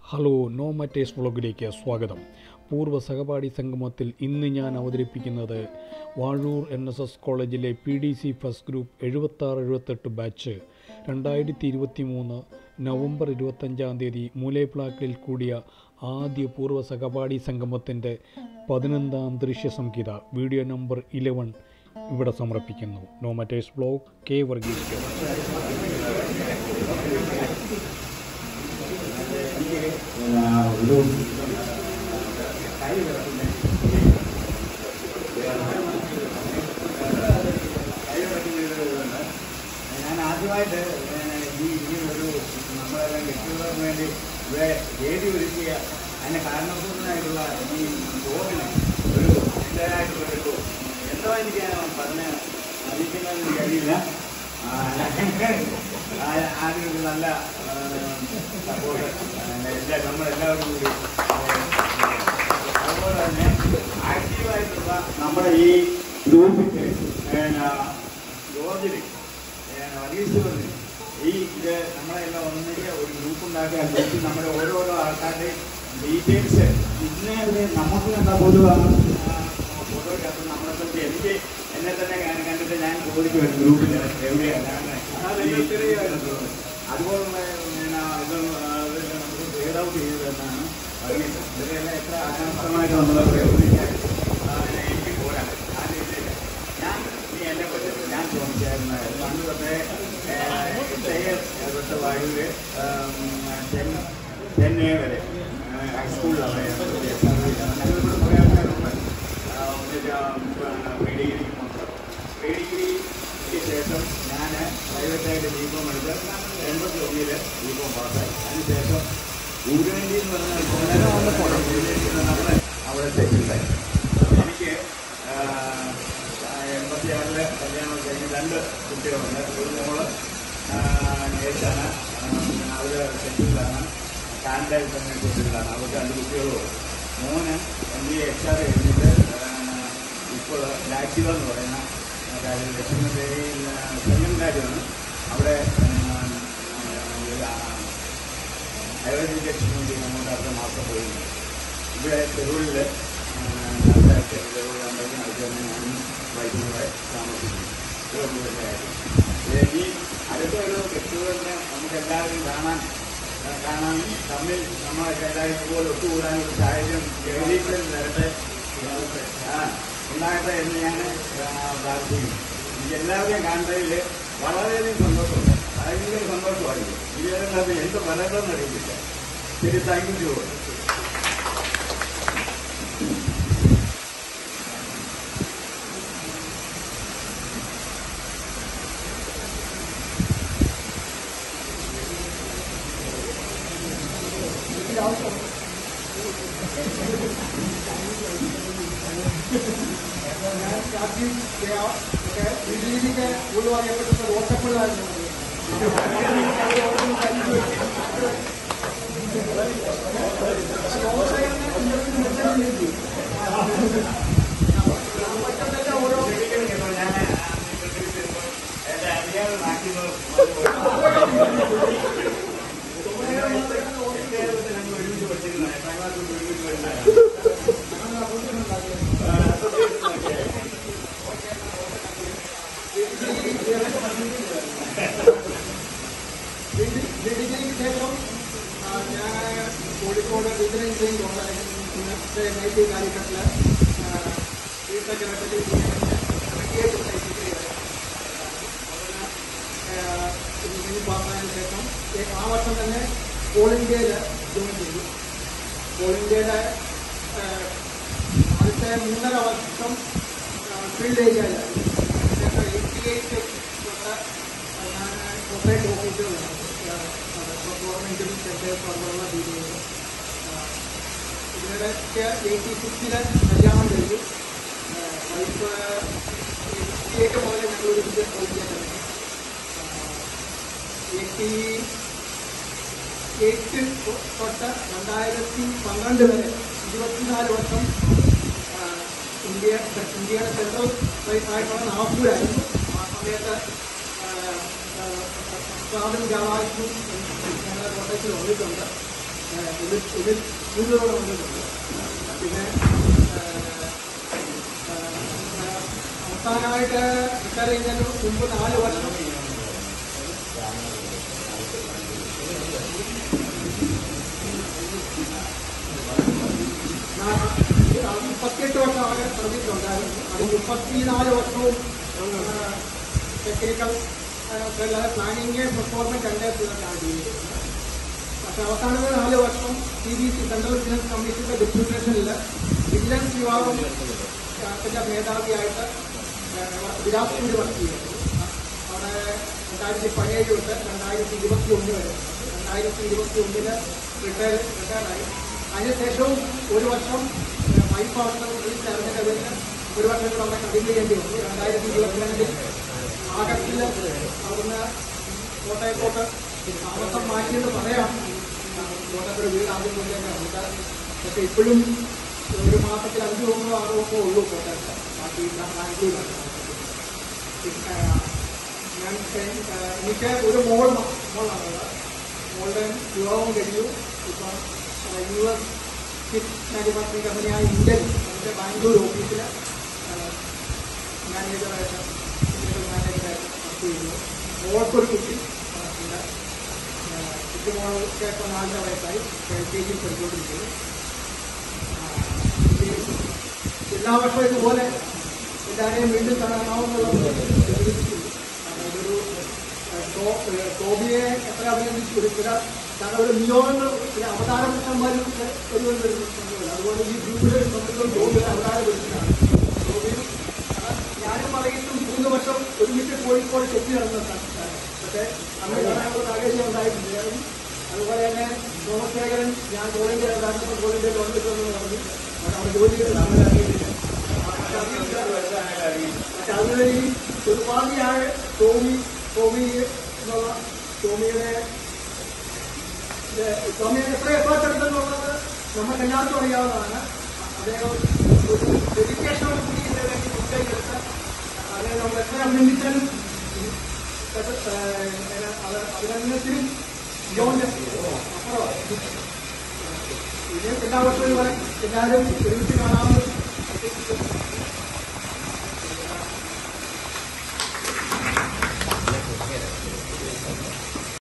Hello no മറ്റേസ് വ്ളോഗിലേക്ക് സ്വാഗതം പൂർവ്വ സഹപാഠി സംഗമത്തിൽ ഇന്ന് ഞാൻ അവതരിപ്പിക്കുന്നത് വാഴൂർ എൻ എസ് എസ് കോളേജിലെ P D C first group എഴുപത്താറ് എഴുപത്തെട്ട് ബാച്ച് രണ്ടായിരത്തി ഇരുപത്തി മൂന്ന് നവംബർ ഇരുപത്തഞ്ചാം തീയതി മൂലേപ്ലാക്കിൽ കൂടിയ ആദ്യ പൂർവ്വ സഹപാഠി സംഗമത്തിൻ്റെ പതിനൊന്നാം ദൃശ്യ സംഹിത വീഡിയോ നമ്പർ ഇലവൻ ഇവിടെ സമർപ്പിക്കുന്നു നോ മറ്റേസ് വ്ളോഗ് കെ വർഗീസ് കെ. ഒരു ഞാൻ ആദ്യമായിട്ട് ഈ ഈ ഒരു നമ്മളെല്ലാം ഗസ്റ്റുകൾക്ക് വേണ്ടി ഇവിടെ വേദി ഒരുക്കിയ അതിന് കാരണഭൂതനായിട്ടുള്ള ഈ ബോർഡിന് ഒരു ഇതിൻ്റെതായിട്ടുള്ള ഒരു എന്തോ എനിക്ക് പറഞ്ഞ് അറിയിക്കുന്നതിന് കഴിയില്ല ആ, ആ- ആദ്യം ഒരു നല്ല സപ്പോർട്ട് എല്ലാ നമ്മളെല്ലാവരും കൂടി അതുപോലെ തന്നെ ആക്റ്റീവായിട്ടുള്ള നമ്മുടെ ഈ ഗ്രൂപ്പിൻ്റെ ജോർജിന് വർഗീസുകളിൽ ഈ ഇത് നമ്മളെല്ലാം ഒന്നിച്ച് ഒരു ഗ്രൂപ്പ് ഉണ്ടാക്കുക ഗ്രൂപ്പിൽ നമ്മുടെ ഓരോരോ ആൾക്കാരുടെയും ഡീറ്റെയിൽസ് ഇന്നേ വരെ നമുക്ക് കണ്ട പൊതുവാണ് ഫോട്ടോയ്ക്കകത്ത് നമ്മളെ പറ്റി എനിക്ക് എന്നെ തന്നെ ഞാൻ കണ്ടിട്ട് ഞാൻ ചോദിക്കുമായിരുന്നു ഗ്രൂപ്പിൽ എവിടെയാണ് അതുപോലുള്ള പിന്നെ ഇത് ഇത് നമുക്ക് ഫേഡ് ഔട്ട് ചെയ്തതെന്നാണ് പറയുന്നത് ഇതിലെല്ലാം എത്ര ആനാസ്തമായിട്ട് നമ്മൾ പ്രയോഗിക്കാൻ ആ, എനിക്ക് പോരാ ആ രീതിയിൽ ഞാൻ നീ എന്നെ പറ്റി ഞാൻ ചോദിച്ചായിരുന്നു പണ്ട് തൊട്ടേ തൊട്ട് വായുവിൽ ചെന്നൈ വരെ ഹൈസ്കൂളിലാണ് ഞങ്ങളിവിടെ കുറേ ആൾക്കാരുണ്ട് പ്രീ ഡിഗ്രി പ്രീ ഡിഗ്രിക്ക് ശേഷം ഞാൻ പ്രൈവറ്റായിട്ട് ബി കോം എടുത്ത് എൺപത്തി ഒന്നില് ബി കോം പാസ്സായി അതിനുശേഷം യൂണിവേണ്ടി എന്ന് പറഞ്ഞാൽ നമ്മൾ അവിടെ സെറ്റിൽഡായി എനിക്ക് എൺപത്തിയാറില് കല്യാണം കഴിഞ്ഞ് രണ്ട് കുട്ടികളുണ്ട് ഒരു മോള് നേഴ്സാണ് അവർ സെറ്റിൽഡാണ് കാനഡയിൽ തന്നെ സെറ്റിൽഡാണ് അവർക്ക് രണ്ട് കുട്ടികളും മോന് എം ബി എച്ച് ആർ കഴിഞ്ഞിട്ട് ഇപ്പോൾ ലാക്സിവ എന്ന് പറയുന്ന കാര്യം ലക്ഷ്മണദേവിയിൽ സെക്കൻഡ് കാര്യമാണ് അവിടെ ഹയർ എഡ്യൂക്കേഷൻ വേണ്ടി അങ്ങോട്ട് അടുത്ത മാസം പോയിരുന്നു ഇവിടെ തെരുവിൽ അടുത്ത് തന്നെ ഞാനും വൈകുന്നേരെ താമസിക്കുന്നു ഇതൊന്നും വലിയ കാര്യം ഈ അടുത്ത ഒരു വ്യക്തികളിനെ നമുക്ക് എല്ലാവരും കാണാൻ ആ, കാണാനും തമ്മിൽ നമ്മളൊക്കെ എല്ലാവരും ഇതുപോലെ ഒത്തുകൂടാനൊരു സാഹചര്യം ജഗദീശ്വരൻ വരട്ടെ ആ, ഉണ്ടാകട്ടെ എന്ന് ഞാൻ ആ, പ്രാർത്ഥിക്കുന്നു എനിക്ക് എല്ലാവരെയും കാണുന്നതിൽ വളരെയധികം സന്തോഷമുണ്ട് ഭയങ്കര സന്തോഷമായിരിക്കും ഇതിനകത്ത് എന്ത് പലതെന്ന് അറിയില്ല ശരി താങ്ക് യു ഞാൻ രാജീവ് ജയ ഒക്കെ ദില്ലിയിലേക്ക് കൂടുതൽ അറിയപ്പെടുന്ന റോട്ടപ്പിള്ളായിരുന്നു ഓരോ ഞാൻ എന്റെ അറിയാതെ നാട്ടിൽ ഒരുമിച്ച് പഠിച്ചിരുന്ന എട്ടാം ക്ലാസ് ഒരുമിച്ച് പഠിച്ചതാണ് ഡിഗ്രിക്ക് ശേഷം ആ, ഞാൻ കോഴിക്കോട് ഡിഗ്രി എഞ്ചിനീയറിംഗ് കോളേജ് ഇന്നത്തെ നൈറ്റ് കാലിക്കട്ടിൽ ചീഫ് സെക്രട്ടറി ഡിഗ്രി പാസ്സായതിനു ശേഷം ഈ ആ വർഷം തന്നെ ഓൾ ഇന്ത്യയിൽ ജോയിൻ ചെയ്തു ഓൾ ഇന്ത്യയുടെ ആ, ആദ്യത്തെ മൂന്നര വർഷം ഫീൽഡ് ഏരിയയിലായിരുന്നു ശേഷം എയ്റ്റി എയ്റ്റ് തൊട്ട് ഞാൻ കോപ്പറേറ്റ് ഓഫീസുകളാണ് ഗവൺമെൻറ്റും സെൻട്രൽ സർവറുള്ള രീതിയിൽ ഇതിനിടയ്ക്ക് എയ്റ്റി സിക്സില് കല്യാണം കഴിഞ്ഞു വൈഫ് എയ്റ്റി എയ്റ്റ് മുതൽ ഞങ്ങൾ ഒരുമിച്ച് പഠിക്കാൻ എയ്റ്റി എയ്റ്റ് തൊട്ട് രണ്ടായിരത്തി പന്ത്രണ്ട് വരെ ഇരുപത്തിനാല് വർഷം ആ, ഇന്ത്യ ഇന്ത്യയുടെ സെൻട്രൽ പ്ലേസ് ആയിട്ടുള്ള നാഗ്പൂരായിരുന്നു ആ സമയത്ത് ആ, ആ, സാധനം ജവാഹിക്കും ഞങ്ങളുടെ കോട്ടയത്തിൽ വന്നിട്ടുണ്ട് ഏഹ്, ഇതിൽ ഇതിൽ കൂടുതലുള്ള വന്നിട്ടുണ്ട് പിന്നെ ഏഹ്, ഏഹ്, അവസാനമായിട്ട് റിട്ടയർ ചെയ്യുന്നതിന് മുമ്പ് നാല് വർഷം മുപ്പത്തിയെട്ട് വർഷം അവിടെ സർവീസ് ഉണ്ടായിരുന്നു അത് മുപ്പത്തിനാല് വർഷവും ടെക്നിക്കൽ അല്ലാതെ പ്ലാനിങ് പെർഫോമൻസ് രണ്ടേ ആണ് ജീവിക്കുന്നത് പക്ഷെ അവസാനത്തെ നാല് വർഷം C B C central vigilance കമ്മീഷന്റെ ഡെപ്യൂട്ടേഷനിൽ വിജിലൻസ് വിഭാഗം ത്തിന്റെ മേധാവിയായിട്ട് വിരാസ്പൂര് വർക്ക് ചെയ്യുന്നു അവിടെ രണ്ടായിരത്തി പതിനേഴ് തൊട്ട് രണ്ടായിരത്തി ഇരുപത്തി ഒന്ന് വരെ രണ്ടായിരത്തി ഇരുപത്തി ഒന്നിന് റിട്ടയർ റിട്ടയറായി അതിനുശേഷവും ഒരു വർഷം വൈഫ് അവസരം അറിഞ്ഞതിന്റെ പേരിൽ ഒരു വർഷം കൂടെ അവിടെ കണ്ടിന്യൂ ചെയ്യേണ്ടി വന്നു രണ്ടായിരത്തി ഇരുപത്തിരണ്ടിൽ ആഗസ്റ്റിൽ അവിടുന്ന് കോട്ടയത്തോട്ട് താമസം മാറ്റിയെന്ന് പറയാം കോട്ടയത്തൊരു വീട് ആദ്യം കൊണ്ട് തന്നെ ഉണ്ട് പക്ഷെ ഇപ്പോഴും ഒരു മാസത്തിൽ അഞ്ച് ഒന്നോ ആറോ ഒക്കെ ഉള്ളൂ കോട്ടയത്ത് ബാക്കി ബാംഗ്ലൂരാണ് പിന്നെ ഞാൻ ഏഹ്, എനിക്ക് ഒരു മോൾ മ- മോളാണുള്ളത് മോളുടെ വിവാഹം കഴിഞ്ഞു ഇപ്പം യു എസ് ചിപ്പ് മാനുഫാക്ചറിംഗ് കമ്പനിയായ ഇന്ത്യൻ അതിൻ്റെ ബാംഗ്ലൂർ ഓഫീസിൽ മാനേജറായിട്ട് മാനേജറായിട്ട് വർക്ക് ചെയ്യുന്നു മോൾക്കൊരു കുട്ടി ആ, ഉണ്ട് കുട്ടിമോൾക്ക് ഇപ്പം നാലര വയസ്സായി എൽ കെ ജിയിൽ പഠിച്ചുകൊണ്ടിരിക്കുന്നു ആ, ഈ എല്ലാ വർഷവും ഇതുപോലെ എല്ലാവരെയും വീണ്ടും കാണാമെന്നുള്ള പ്രതീക്ഷിക്കുന്നു കാരണം ഇതൊരു ഏഹ്, ടോ- ഏഹ്, ടോബിയെ എത്ര അഭിനന്ദിച്ചു ഒരു ചില കാരണം ഒരു നിയോഗങ്ങൾ ചില അവതാര പുരുഷന്മാരും ഒരു ഒരു വരുന്നുണ്ട് അതുപോലെ ഈ ഗ്രൂപ്പിലെ സംബന്ധിച്ചും ടോബിയുടെ അവതാര പുരുഷനാണ് ടോബിയും കാരണം ഞാനും പറയുന്നു മൂന്ന് വർഷം ഒരുമിച്ച് കോഴിക്കോട് ചെത്തി നടന്ന സംസ്ഥാനം പക്ഷേ അന്ന് കാണാനുള്ള സാഹചര്യം ഉണ്ടായിട്ടില്ല അതുപോലെ തന്നെ സോമശേഖരൻ ഞാൻ കോളിന്റെ യഥാർത്ഥ കോളിന്റെ ഗവൺമെന്റ് എന്ന് പറഞ്ഞു അവിടെ അവിടെ ജോലി ചെയ്ത് താമരാക്കിയിട്ടില്ല പക്ഷെ അതുപോലെ ഈ ഒരുപാടിയായ ടോമി ടോമി എന്നുള്ള ടോമിയുടെ ഇത് ടോമിയെ എത്ര എഫേർട്ട് എടുത്തെന്നുള്ളത് നമുക്ക് എല്ലാവർക്കും അറിയാവുന്നതാണ് അദ്ദേഹം ഒരു ഡെഡിക്കേഷനോട് കൂടി ഇതിനെ വേണ്ടി മുൻകൈയെടുത്ത് അദ്ദേഹം നമ്മൾ എത്ര അഭിനന്ദിച്ചാലും അത് ഏഹ് അത് അഭിനന്ദനത്തിനും ബിയോണ്ട് അപ്പുറമാണ് ഇനി എല്ലാ വർഷവും ഇവിടെ എല്ലാവരും ഒരുമിച്ച് കാണാമെന്ന്